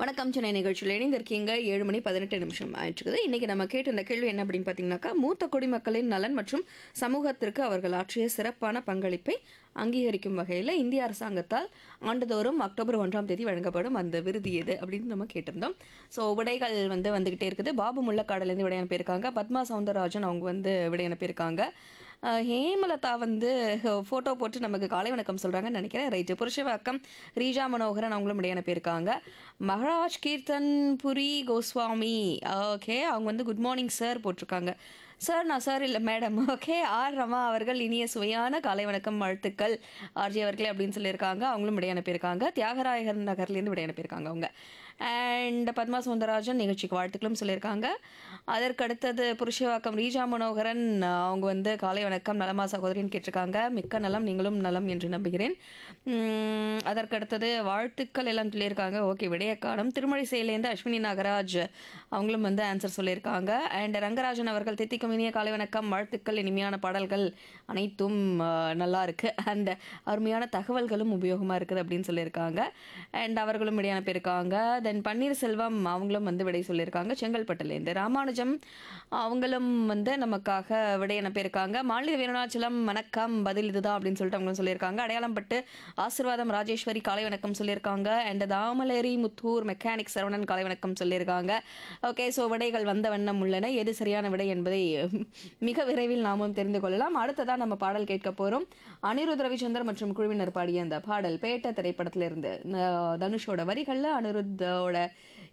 வணக்கம் சென்னை நிகழ்ச்சியில் இணைந்திருக்கீங்க ஏழு மணி பதினெட்டு நிமிஷம் ஆயிட்டுருக்குது இன்னைக்கு நம்ம கேட்ட இந்த கேள்வி என்ன அப்படின்னு பார்த்தீங்கன்னாக்கா மூத்த குடிமக்களின் நலன் மற்றும் சமூகத்திற்கு அவர்கள் ஆற்றிய சிறப்பான பங்களிப்பை அங்கீகரிக்கும் வகையில் இந்திய அரசாங்கத்தால் ஆண்டுதோறும் அக்டோபர் ஒன்றாம் தேதி வழங்கப்படும் அந்த விருது எது அப்படின்னு நம்ம கேட்டிருந்தோம் ஸோ விடைகள் வந்து வந்துகிட்டே இருக்குது பாபு முள்ளக்காடுலேருந்து விடை அனுப்பியிருக்காங்க பத்மா சவுந்தரராஜன் அவங்க வந்து விடை அனுப்பியிருக்காங்க அஹ் ஹேமலதா வந்து ஃபோட்டோ போட்டு நமக்கு காலை வணக்கம் சொல்கிறாங்கன்னு நினைக்கிறேன் ரைட்டு புருஷவாக்கம் ரீஜா மனோகரன் அவங்களும் விடை அனுப்பியிருக்காங்க மகராஜ் கீர்த்தன் புரி கோஸ்வாமி ஓகே அவங்க வந்து குட் மார்னிங் சார் போட்டிருக்காங்க சார் நான் சார் இல்லை மேடம் ஓகே ஆர் ரமா அவர்கள் இனிய சுவையான காலை வணக்கம் வாழ்த்துக்கள் ஆர்ஜி அவர்களே அப்படின்னு சொல்லியிருக்காங்க அவங்களும் விடை அனுப்பியிருக்காங்க தியாகராயகர் நகர்லேருந்து விடை அனுப்பியிருக்காங்க அவங்க அண்ட் பத்மா சுந்தரராஜன் நிகழ்ச்சிக்கு வாழ்த்துக்களும் சொல்லியிருக்காங்க அதற்கு அடுத்தது புருஷவாக்கம் ரீஜா மனோகரன் அவங்க வந்து காலை வணக்கம் நலமா சகோதரின்னு கேட்டிருக்காங்க மிக்க நலம் நீங்களும் நலம் என்று நம்புகிறேன் உம், அதற்கு அடுத்தது வாழ்த்துக்கள் எல்லாம் சொல்லியிருக்காங்க ஓகே விடைய காலம் திருமழை செயலேருந்து அஸ்வினி நாகராஜ் அவங்களும் வந்து ஆன்சர் சொல்லியிருக்காங்க அண்ட் ரங்கராஜன் அவர்கள் தித்திக்கும் இனிய காலை வணக்கம் வாழ்த்துக்கள் இனிமையான பாடல்கள் அனைத்தும் அஹ், நல்லா இருக்கு அண்ட் அருமையான தகவல்களும் உபயோகமாக இருக்குது அப்படின்னு சொல்லியிருக்காங்க அண்ட் அவர்களும் விடை அனுப்பியிருக்காங்க தென் பன்னீர்செல்வம் அவங்களும் வந்து விடை சொல்லியிருக்காங்க செங்கல்பட்டுலேருந்து ராமானுஜம் அவங்களும் வந்து நமக்காக விடை அனுப்பியிருக்காங்க மாநில வீரநாச்சலம் வணக்கம் பதில் இதுதான் அப்படின்னு சொல்லிட்டு அவங்களும் சொல்லியிருக்காங்க அடையாளம் பட்டு ஆசிர்வாதம் ராஜேஸ்வரி காலை வணக்கம் சொல்லியிருக்காங்க அண்ட் தாமலேரி முத்தூர் மெக்கானிக் சரவணன் காலை வணக்கம் சொல்லியிருக்காங்க ஓகே ஸோ விடைகள் வந்த வண்ணம் உள்ளன எது சரியான விடை என்பதை மிக விரைவில் நாமும் தெரிந்து கொள்ளலாம் அடுத்ததான் நம்ம பாடல் கேட்க போகிறோம் அனிருத் ரவிச்சந்தர் மற்றும் குழுவினர் பாடிய அந்த பாடல் பேட்ட திரைப்படத்திலிருந்து அஹ், தனுஷோட வரிகளில் அனிருத்தோட